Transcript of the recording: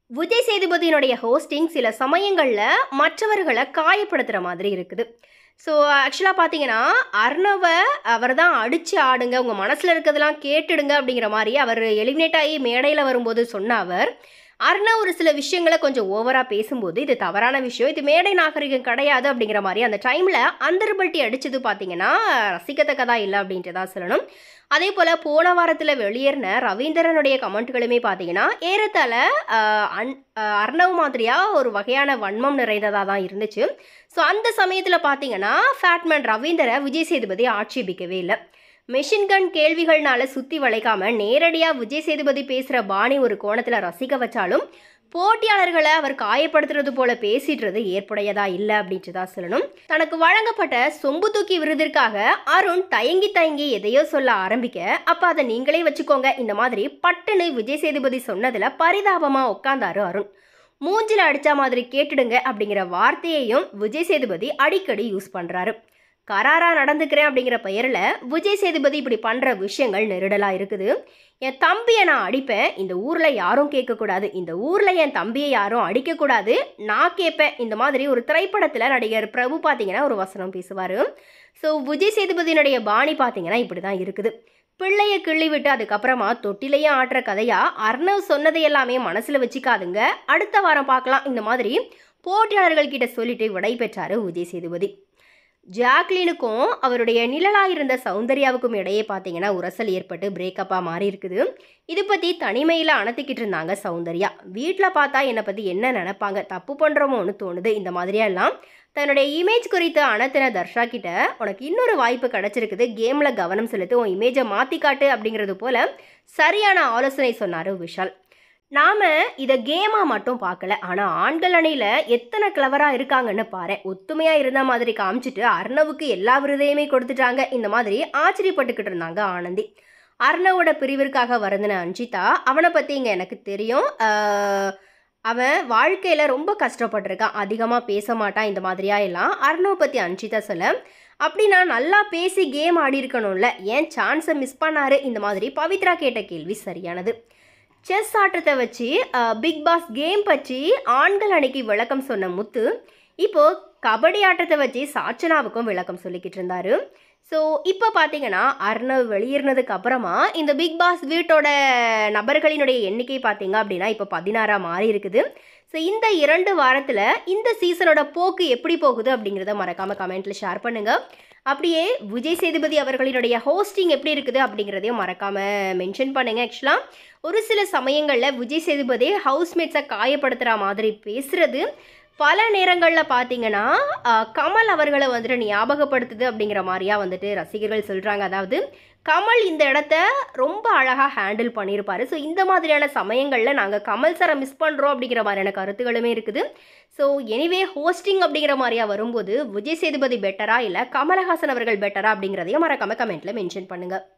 Vijay சேதுபதியினுடைய hosting சில சமயங்களில் மற்றவர்களை காயப்படுத்துகிற மாதிரி இருக்குது ஸோ ஆக்சுவலாக பார்த்தீங்கன்னா அர்ணவை அவர் தான் அடித்து ஆடுங்க உங்கள் மனசில் இருக்கிறதெல்லாம் கேட்டுடுங்க அப்படிங்கிற மாதிரி அவர் எலிமினேட் ஆகி மேடையில் வரும்போது சொன்ன அவர் அர்ணவ் ஒரு சில விஷயங்களை கொஞ்சம் ஓவராக பேசும்போது இது தவறான விஷயம் இது மேடை நாகரிகம் கிடையாது அப்படிங்கிற மாதிரி அந்த டைமில் அந்தர்பல்ட்டி அடித்தது பார்த்தீங்கன்னா ரசிக்கத்தக்கதா இல்லை அப்படின்ட்டு தான் சொல்லணும் அதே போல் போன வாரத்தில் வெளியேறின ரவீந்திரனுடைய கமெண்ட்களுமே பார்த்தீங்கன்னா ஏறத்தாழ ஆஹ், அன் ஆஹ், அர்ணவ் மாதிரியாக ஒரு வகையான வன்மம் நிறைந்ததாக தான் இருந்துச்சு ஸோ அந்த சமயத்தில் பார்த்தீங்கன்னா ஃபேட்மேன் ரவீந்தரை விஜய் சேதுபதி ஆட்சேபிக்கவே இல்லை மெஷின் கன் கேள்விகள்னால சுற்றி வளைக்காம நேரடியாக விஜய் சேதுபதி பேசுகிற பாணி ஒரு கோணத்தில் ரசிக்க வச்சாலும் போட்டியாளர்களை அவர் காயப்படுத்துறது போல பேசிடுறது ஏற்புடையதா இல்லை அப்படின்ட்டு தான் சொல்லணும் தனக்கு வழங்கப்பட்ட சொம்பு தூக்கி விருதிற்காக அருண் தயங்கி தயங்கி எதையோ சொல்ல ஆரம்பிக்க அப்ப அதை நீங்களே வச்சுக்கோங்க இந்த மாதிரி பட்டுன்னு விஜய் சேதுபதி சொன்னதுல பரிதாபமா உட்கார்ந்தாரு அருண் மூஞ்சில அடிச்ச மாதிரி கேட்டுடுங்க அப்படிங்கிற வார்த்தையையும் விஜய் சேதுபதி அடிக்கடி யூஸ் பண்றாரு கராரா நடந்துக்கிறேன் அப்படிங்கிற பெயரில் விஜய் சேதுபதி இப்படி பண்ணுற விஷயங்கள் நெருடலாக இருக்குது என் தம்பியை நான் அடிப்பேன் இந்த ஊரில் யாரும் கேட்கக்கூடாது இந்த ஊரில் என் தம்பியை யாரும் அடிக்கக்கூடாது நான் கேட்பேன் இந்த மாதிரி ஒரு திரைப்படத்தில் நடிகர் பிரபு பார்த்தீங்கன்னா ஒரு வசனம் பேசுவார் ஸோ விஜய் சேதுபதியினுடைய பாணி பார்த்தீங்கன்னா இப்படி தான் இருக்குது பிள்ளைய கிள்ளி விட்டு அதுக்கப்புறமா தொட்டிலையும் ஆட்டுற கதையா அர்ணவ் சொன்னதை எல்லாமே மனசில் வச்சுக்காதுங்க அடுத்த வாரம் பார்க்கலாம் இந்த மாதிரி போட்டியாளர்கள் கிட்ட சொல்லிட்டு விடை பெற்றாரு விஜய் சேதுபதி ஜாக்லினுக்கும் அவருடைய நிழலாக இருந்த சௌந்தர்யாவுக்கும் இடையே பார்த்தீங்கன்னா உரசல் ஏற்பட்டு பிரேக்கப்பாக மாறி இருக்குது இது பற்றி தனிமையில் அணத்திக்கிட்டு இருந்தாங்க சௌந்தர்யா வீட்டில் பார்த்தா என்னை பற்றி என்ன நினைப்பாங்க தப்பு பண்ணுறோமோன்னு தோணுது இந்த மாதிரியெல்லாம் தன்னுடைய இமேஜ் குறித்து அணத்தின தர்ஷா கிட்ட உனக்கு இன்னொரு வாய்ப்பு கிடைச்சிருக்குது கேமில் கவனம் செலுத்து உன் இமேஜை மாற்றி காட்டு அப்படிங்கிறது போல சரியான ஆலோசனை சொன்னார் விஷால் நாம இதை கேமாக மட்டும் பார்க்கல ஆனால் ஆண்கள் அணியில் எத்தனை கிளவராக இருக்காங்கன்னு பாரு ஒத்துமையாக இருந்த மாதிரி காமிச்சிட்டு அர்ணவுக்கு எல்லா விருதையுமே கொடுத்துட்டாங்க இந்த மாதிரி ஆச்சரியப்பட்டுக்கிட்டு இருந்தாங்க ஆனந்தி அர்ணவோட பிரிவிற்காக வருந்தின அஞ்சிதா அவனை பற்றி இங்கே எனக்கு தெரியும் ஆஹ், அவன் வாழ்க்கையில் ரொம்ப கஷ்டப்பட்டிருக்கான் அதிகமாக பேச மாட்டான் இந்த மாதிரியா எல்லாம் அர்ணவ் பற்றி அஞ்சிதா சொல்ல அப்படின்னா நல்லா பேசி கேம் ஆடி இருக்கணும்ல ஏன் சான்ஸை மிஸ் பண்ணாரு இந்த மாதிரி பவித்ரா கேட்ட கேள்வி சரியானது செஸ் ஆட்டத்தை வச்சு அஹ், பிக் பாஸ் கேம் பற்றி ஆண்கள் அணிக்கு விளக்கம் சொன்ன முத்து இப்போ கபடி ஆட்டத்தை வச்சு சாச்சனாவுக்கும் விளக்கம் சொல்லிக்கிட்டு இருந்தாரு ஸோ இப்போ பார்த்தீங்கன்னா அர்ணவ் வெளியேறினதுக்கு அப்புறமா இந்த பிக் பாஸ் வீட்டோட நபர்களினுடைய எண்ணிக்கை பார்த்தீங்க அப்படின்னா இப்போ பதினாறாக மாறி இருக்குது ஸோ இந்த இரண்டு வாரத்தில் இந்த சீசனோட போக்கு எப்படி போகுது அப்படிங்கிறத மறக்காமல் கமெண்ட்டில் ஷேர் பண்ணுங்கள் அப்படியே விஜய் சேதுபதி அவர்களினுடைய ஹோஸ்டிங் எப்படி இருக்குது அப்படிங்கிறதையும் மறக்காமல் மென்ஷன் பண்ணுங்கள் ஆக்சுவலாக ஒரு சில சமயங்களில் விஜய் சேதுபதி ஹவுஸ்மேட்ஸை காயப்படுத்துகிற மாதிரி பேசுகிறது பல நேரங்களில் பார்த்தீங்கன்னா ஆஹ், கமல் அவர்களை வந்துட்டு ஞாபகப்படுத்துது அப்படிங்கிற மாதிரியா வந்துட்டு ரசிகர்கள் சொல்கிறாங்க அதாவது கமல் இந்த இடத்த ரொம்ப அழகாக ஹேண்டில் பண்ணியிருப்பாரு ஸோ இந்த மாதிரியான சமயங்களில் நாங்கள் கமல் சாரை மிஸ் பண்ணுறோம் அப்படிங்கிற மாதிரியான கருத்துகளுமே இருக்குது ஸோ எனிவே ஹோஸ்டிங் அப்படிங்கிற மாதிரியா வரும்போது விஜய் சேதுபதி பெட்டரா இல்லை கமலஹாசன் அவர்கள் பெட்டரா அப்படிங்கிறதையும் மறக்காம கமெண்ட்டில் மென்ஷன் பண்ணுங்கள்